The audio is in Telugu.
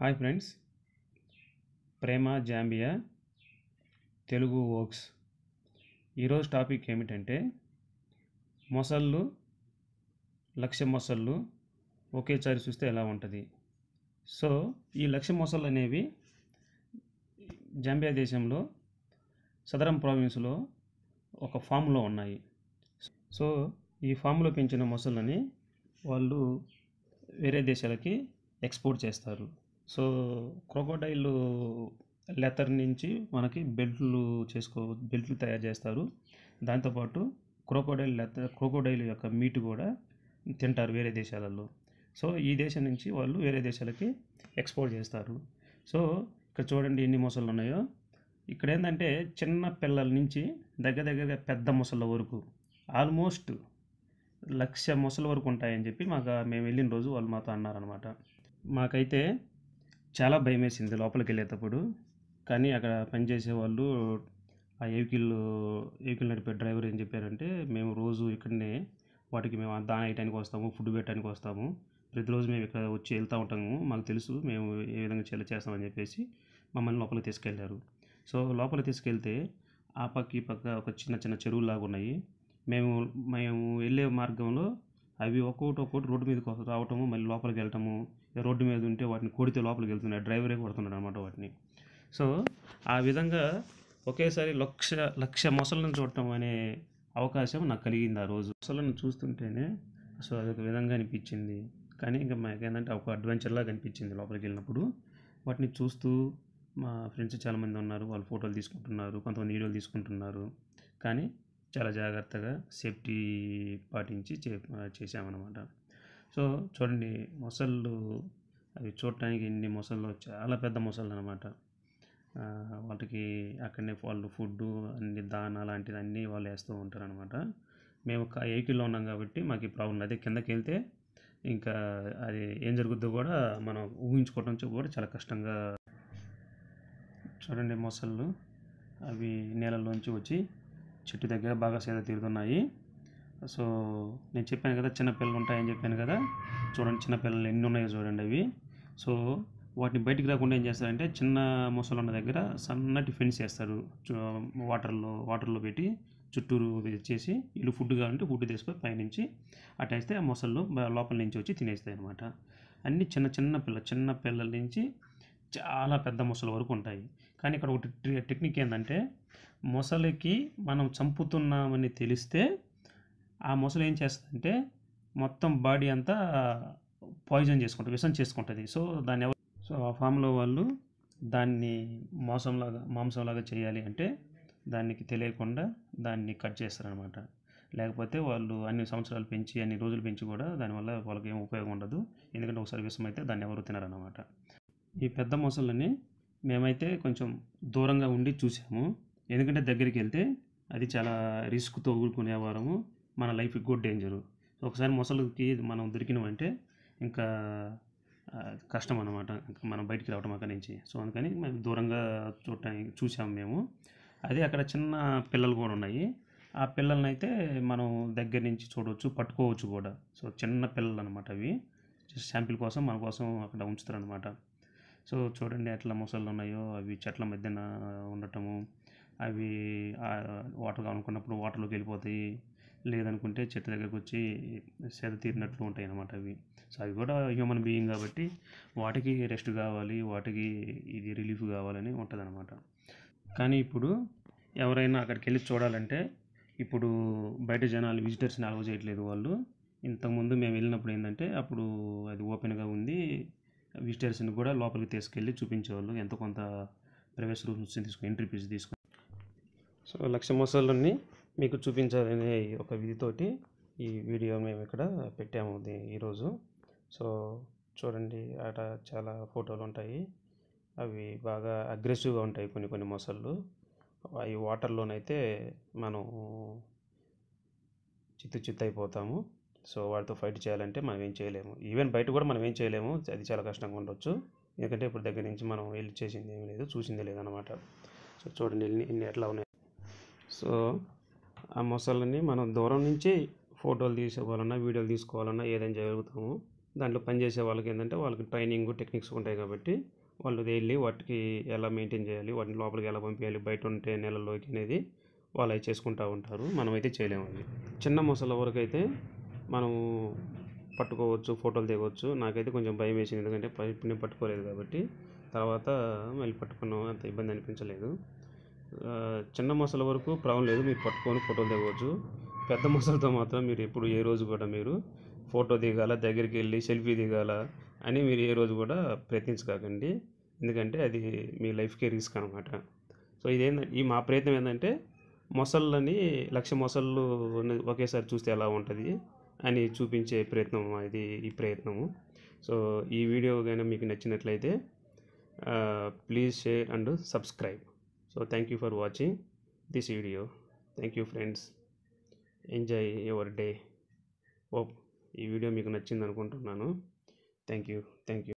hi friends Prema Zambia Telugu vlogs ఈరోజు టాపిక్ ఏమిటంటే మొసళ్ళు లక్ష మొసళ్ళు ఒకేసారి చూస్తే ఎలా ఉంటుంది సో ఈ లక్ష మొసళ్ళు అనేవి జాంబియా దేశంలో సదరం ప్రావిన్స్లో ఒక ఫామ్లో ఉన్నాయి సో ఈ ఫామ్లో పెంచిన మొసళ్ళని వాళ్ళు వేరే దేశాలకి ఎక్స్పోర్ట్ చేస్తారు సో క్రొకోడైల్ లెదర్ నుంచి మనకి బెల్ట్లు చేసుకో బెల్ట్లు తయారు చేస్తారు దాంతోపాటు క్రోకోడైల్ లెదర్ క్రోకోడైల్ యొక్క మీట్ కూడా తింటారు వేరే దేశాలలో సో ఈ దేశం నుంచి వాళ్ళు వేరే దేశాలకి ఎక్స్పోర్ట్ చేస్తారు సో ఇక్కడ చూడండి ఎన్ని మొసళ్ళు ఉన్నాయో ఇక్కడ ఏంటంటే చిన్న పిల్లల నుంచి దగ్గర దగ్గరగా పెద్ద మొసళ్ళ వరకు ఆల్మోస్ట్ లక్ష మొసల వరకు ఉంటాయని చెప్పి మాకు మేము వెళ్ళిన రోజు వాళ్ళు మాతో అన్నారనమాట మాకైతే చాలా భయం వేసింది లోపలికి వెళ్ళేటప్పుడు కానీ అక్కడ పనిచేసే వాళ్ళు ఆ వెహికల్ వెహికల్ నడిపే డ్రైవర్ ఏం చెప్పారంటే మేము రోజు ఇక్కడనే వాటికి మేము దాన వేయటానికి వస్తాము ఫుడ్ పెట్టడానికి వస్తాము ప్రతిరోజు మేము ఇక్కడ వచ్చి వెళ్తూ ఉంటాము మాకు తెలుసు మేము ఏ విధంగా చేయాలి చేస్తామని చెప్పేసి మమ్మల్ని లోపలికి తీసుకెళ్ళారు సో లోపలికి తీసుకెళ్తే ఆ పక్క ఈ పక్క ఒక చిన్న చిన్న చెరువులాగా ఉన్నాయి మేము మేము వెళ్ళే మార్గంలో అవి ఒక్కొక్కటి ఒక్కొక్కటి రోడ్డు మీదకి రావటము మళ్ళీ లోపలికి వెళ్ళటము రోడ్డు మీద ఉంటే వాటిని కొడితే లోపలికి వెళ్తున్నాయి డ్రైవరే కొడుతున్నాడు అనమాట వాటిని సో ఆ విధంగా ఒకేసారి లక్ష లక్ష మొసళ్ళను చూడటం అనే అవకాశం నాకు కలిగింది ఆ రోజు మొసళ్ళను చూస్తుంటేనే సో అదొక విధంగా అనిపించింది కానీ ఇంకా మాకేంటంటే ఒక అడ్వెంచర్లా కనిపించింది లోపలికి వెళ్ళినప్పుడు వాటిని చూస్తూ మా ఫ్రెండ్స్ చాలామంది ఉన్నారు వాళ్ళు ఫోటోలు తీసుకుంటున్నారు కొంతమంది వీడియోలు తీసుకుంటున్నారు కానీ చాలా జాగ్రత్తగా సేఫ్టీ పాటించి చే చేసామన్నమాట సో చూడండి మొసళ్ళు అవి చూడటానికి ఎన్ని మొసళ్ళు చాలా పెద్ద మొసళ్ళు అనమాట వాటికి అక్కడనే వాళ్ళు ఫుడ్ అన్ని దాన లాంటిది అన్నీ వాళ్ళు వేస్తూ ఉంటారు అనమాట మేము ఒక వెహికల్లో ఉన్నాం కాబట్టి మాకు ఈ ప్రాబ్లం అదే కిందకి వెళ్తే ఇంకా అది ఏం జరుగుద్దో కూడా మనం ఊహించుకోవడం కూడా చాలా కష్టంగా చూడండి మొసళ్ళు అవి నీళ్ళలోంచి వచ్చి చెట్టు దగ్గర బాగా సేద తీరుతున్నాయి సో నేను చెప్పాను కదా చిన్న పిల్లలు ఉంటాయని చెప్పాను కదా చూడండి చిన్న పిల్లలు ఎన్ని ఉన్నాయో చూడండి అవి సో వాటిని బయటికి రాకుండా ఏం చేస్తారంటే చిన్న మొసలు ఉన్న దగ్గర సన్నటి ఫెన్స్ వేస్తారు వాటర్లో వాటర్లో పెట్టి చుట్టూరు చేసి వీళ్ళు ఫుడ్ కావాలంటే ఫుడ్ తీసుకొని పైనుంచి అటేస్తే ఆ మొసళ్ళు లోపల నుంచి వచ్చి తినేస్తాయి అనమాట అన్ని చిన్న చిన్న పిల్ల చిన్న పిల్లల నుంచి చాలా పెద్ద మొసలు వరకు ఉంటాయి కానీ ఇక్కడ ఒకటి టెక్నిక్ ఏంటంటే మొసలికి మనం చంపుతున్నామని తెలిస్తే ఆ మొసలు ఏం చేస్తుందంటే మొత్తం బాడీ అంతా పాయిజన్ చేసుకుంటుంది విషం చేసుకుంటుంది సో దాన్ని ఎవరు సో ఆ ఫామ్లో వాళ్ళు దాన్ని మోసంలాగా మాంసంలాగా చేయాలి అంటే దానికి తెలియకుండా దాన్ని కట్ చేస్తారనమాట లేకపోతే వాళ్ళు అన్ని సంవత్సరాలు పెంచి అన్ని రోజులు పెంచి కూడా దానివల్ల వాళ్ళకి ఏం ఉపయోగం ఉండదు ఎందుకంటే ఒకసారి విషం అయితే దాన్ని ఎవరు తినరనమాట ఈ పెద్ద మొసళ్ళని మేమైతే కొంచెం దూరంగా ఉండి చూసాము ఎందుకంటే దగ్గరికి వెళ్తే అది చాలా రిస్క్తో ఊరుకునేవారము మన లైఫ్కి కూడా డేంజరు ఒకసారి మొసలుకి మనం దొరికినామంటే ఇంకా కష్టం అనమాట మనం బయటికి రావడం అక్కడి నుంచి సో అందుకని మేము దూరంగా చూడటానికి చూసాము మేము అదే అక్కడ చిన్న పిల్లలు కూడా ఉన్నాయి ఆ పిల్లల్ని అయితే మనం దగ్గర నుంచి చూడవచ్చు పట్టుకోవచ్చు కూడా సో చిన్న పిల్లలు అనమాట అవి శాంపిల్ కోసం మన కోసం అక్కడ ఉంచుతారనమాట సో చూడండి ఎట్లా మొసళ్ళు ఉన్నాయో అవి చెట్ల మధ్యన ఉండటము అవి వాటర్ కావాలనుకున్నప్పుడు వాటర్లోకి వెళ్ళిపోతాయి లేదనుకుంటే చెట్టు దగ్గరకు వచ్చి సేద తీరినట్లు ఉంటాయి అన్నమాట అవి సో అవి కూడా హ్యూమన్ బీయింగ్ కాబట్టి వాటికి రెస్ట్ కావాలి వాటికి ఇది రిలీఫ్ కావాలని ఉంటుంది అనమాట కానీ ఇప్పుడు ఎవరైనా అక్కడికి వెళ్ళి చూడాలంటే ఇప్పుడు బయట జనాలు విజిటర్స్ని అలవ్ చేయట్లేదు వాళ్ళు ఇంతకుముందు మేము వెళ్ళినప్పుడు ఏంటంటే అప్పుడు అది ఓపెన్గా ఉంది విజిటర్స్ని కూడా లోపలికి తీసుకెళ్ళి చూపించేవాళ్ళు ఎంతో కొంత ప్రైవేట్ రూమ్స్ తీసుకుని ఎంట్రీ ఫీజు తీసుకుని సో లక్ష మొసళ్ళని మీకు చూపించాలనే ఒక విధితోటి ఈ వీడియో మేము ఇక్కడ పెట్టాము ఈరోజు సో చూడండి అట చాలా ఫోటోలు ఉంటాయి అవి బాగా అగ్రెసివ్గా ఉంటాయి కొన్ని కొన్ని మొసళ్ళు అవి వాటర్లోనైతే మనం చిత్తు చిత్తు అయిపోతాము సో వాటితో ఫైట్ చేయాలంటే మనం ఏం చేయలేము ఈవెన్ బయట కూడా మనం ఏం చేయలేము అది చాలా కష్టంగా ఉండొచ్చు ఎందుకంటే ఇప్పుడు దగ్గర నుంచి మనం వెళ్ళి చేసింది ఏమీ లేదు చూసిందే లేదన్నమాట సో చూడండి ఎన్ని ఎన్ని ఎట్లా ఉన్నాయి సో ఆ మొసళ్ళని మనం దూరం నుంచి ఫోటోలు తీసుకోవాలన్నా వీడియోలు తీసుకోవాలన్నా ఏదైనా జరుగుతాము దాంట్లో పనిచేసే వాళ్ళకి ఏంటంటే వాళ్ళకి ట్రైనింగ్ టెక్నిక్స్ ఉంటాయి కాబట్టి వాళ్ళు వెళ్ళి వాటికి ఎలా మెయింటైన్ చేయాలి వాటిని లోపలికి ఎలా పంపించాలి బయట ఉంటే నెలలోకి అనేది వాళ్ళు అవి చేసుకుంటూ ఉంటారు మనమైతే చేయలేము అవి చిన్న మొసళ్ళ వరకు అయితే మనం పట్టుకోవచ్చు ఫోటోలు దిగవచ్చు నాకైతే కొంచెం భయం వేసింది ఎందుకంటే పై- నేను పట్టుకోలేదు కాబట్టి తర్వాత మళ్ళీ పట్టుకున్నాం అంత ఇబ్బంది అనిపించలేదు ఆ, చిన్న మొసల వరకు ప్రాబ్లం లేదు మీరు పట్టుకొని ఫోటోలు దిగవచ్చు పెద్ద మొసలతో మాత్రం మీరు ఎప్పుడు ఏ రోజు కూడా మీరు ఫోటో దిగాల దగ్గరికి వెళ్ళి సెల్ఫీ దిగాల అని మీరు ఏ రోజు కూడా ప్రయత్నించకండి ఎందుకంటే అది మీ లైఫ్కే రిస్క్ అనమాట సో ఇదేంటంటే ఈ మా ప్రయత్నం ఏంటంటే మొసళ్ళని లక్ష మొసళ్ళు ఉన్న- ఒకేసారి చూస్తే ఎలా ఉంటుంది అని చూపించే ప్రయత్నం ఇది ఈ ప్రయత్నము సో ఈ వీడియో కానీ మీకు నచ్చినట్లయితే please share and subscribe so thank you for watching this video thank you friends enjoy your day ఓప్ ఈ వీడియో మీకు నచ్చింది అనుకుంటున్నాను థ్యాంక్ యూ థ్యాంక్ యూ